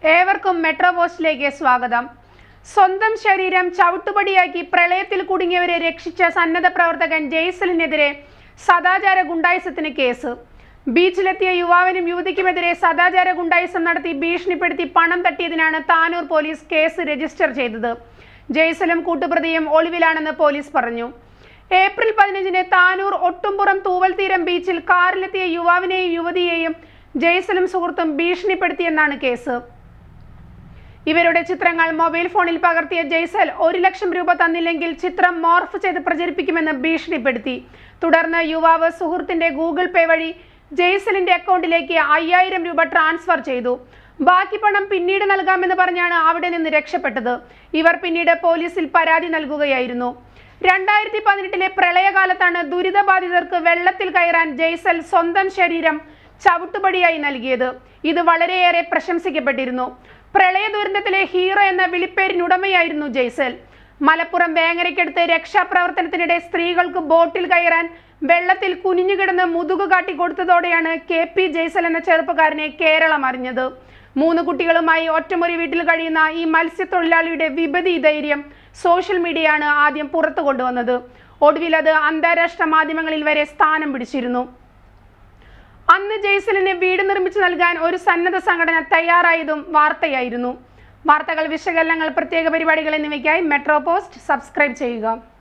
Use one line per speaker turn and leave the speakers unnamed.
ഏവർക്കും മെട്രോ പോസ്റ്റിലേക്ക് സ്വാഗതം സ്വന്തം ശരീരം ചവിട്ടുപടിയാക്കി പ്രളയത്തിൽ കുടുങ്ങിയവരെ രക്ഷിച്ച സന്നദ്ധ പ്രവർത്തകൻ ജെയ്സലിനെതിരെ സദാചാര ഗുണ്ടായിസത്തിന് കേസ് ബീച്ചിലെത്തിയ യുവാവിനും യുവതിക്കുമെതിരെ സദാചാര ഗുണ്ടായിസം നടത്തി ഭീഷണിപ്പെടുത്തി പണം തട്ടിയതിനാണ് താനൂർ പോലീസ് കേസ് രജിസ്റ്റർ ചെയ്തത് ജെയ്സലും കൂട്ടുപ്രതിയും ഒളിവിലാണെന്ന് പോലീസ് പറഞ്ഞു ഏപ്രിൽ പതിനഞ്ചിന് താനൂർ ഒട്ടുംപുറം തൂവൽ തീരം ബീച്ചിൽ കാറിലെത്തിയ യുവാവിനെയും യുവതിയെയും ജെയ്സലും സുഹൃത്തും ഭീഷണിപ്പെടുത്തിയെന്നാണ് കേസ് ഇവരുടെ ചിത്രങ്ങൾ മൊബൈൽ ഫോണിൽ പകർത്തിയ ജയ്സൽ ഒരു ലക്ഷം രൂപ തന്നില്ലെങ്കിൽ ചിത്രം മോർഫ് ചെയ്ത് പ്രചരിപ്പിക്കുമെന്ന് ഭീഷണിപ്പെടുത്തി തുടർന്ന് യുവാവ് സുഹൃത്തിന്റെ ഗൂഗിൾ പേ വഴി ജയ്സലിന്റെ അക്കൗണ്ടിലേക്ക് അയ്യായിരം രൂപ ട്രാൻസ്ഫർ ചെയ്തു ബാക്കി പണം പിന്നീട് നൽകാമെന്ന് പറഞ്ഞാണ് അവിടെ നിന്ന് രക്ഷപ്പെട്ടത് ഇവർ പിന്നീട് പോലീസിൽ പരാതി നൽകുകയായിരുന്നു രണ്ടായിരത്തി പതിനെട്ടിലെ പ്രളയകാലത്താണ് ദുരിതബാധിതർക്ക് വെള്ളത്തിൽ കയറാൻ ജയ്സൽ സ്വന്തം ശരീരം ചവിട്ടുപടിയായി നൽകിയത് ഇത് വളരെയേറെ പ്രശംസിക്കപ്പെട്ടിരുന്നു പ്രളയ ദുരന്തത്തിലെ ഹീറോ എന്ന വിളിപ്പേരിനുടമയായിരുന്നു ജയ്സൽ മലപ്പുറം വേങ്ങരയ്ക്കടുത്ത് രക്ഷാപ്രവർത്തനത്തിനിടെ സ്ത്രീകൾക്ക് ബോട്ടിൽ കയറാൻ വെള്ളത്തിൽ കുനിഞ്ഞുകിടന്ന് മുതുകു കാട്ടി കൊടുത്തതോടെയാണ് കെ പി ജയ്സൽ എന്ന ചെറുപ്പക്കാരനെ കേരളം അറിഞ്ഞത് മൂന്ന് കുട്ടികളുമായി ഒറ്റമുറി വീട്ടിൽ കഴിയുന്ന ഈ മത്സ്യത്തൊഴിലാളിയുടെ വിപതി ധൈര്യം സോഷ്യൽ മീഡിയയാണ് ആദ്യം പുറത്തു കൊണ്ടുവന്നത് ഒടുവിൽ അത് അന്താരാഷ്ട്ര മാധ്യമങ്ങളിൽ വരെ സ്ഥാനം പിടിച്ചിരുന്നു അന്ന് ജയ്സലിന് വീട് നിർമ്മിച്ചു നൽകാൻ ഒരു സന്നദ്ധ സംഘടന തയ്യാറായതും വാർത്തയായിരുന്നു വാർത്തകൾ വിശകലനങ്ങൾ പ്രത്യേക പരിപാടികൾ എന്നിവയ്ക്കായി മെട്രോ പോസ്റ്റ് സബ്സ്ക്രൈബ് ചെയ്യുക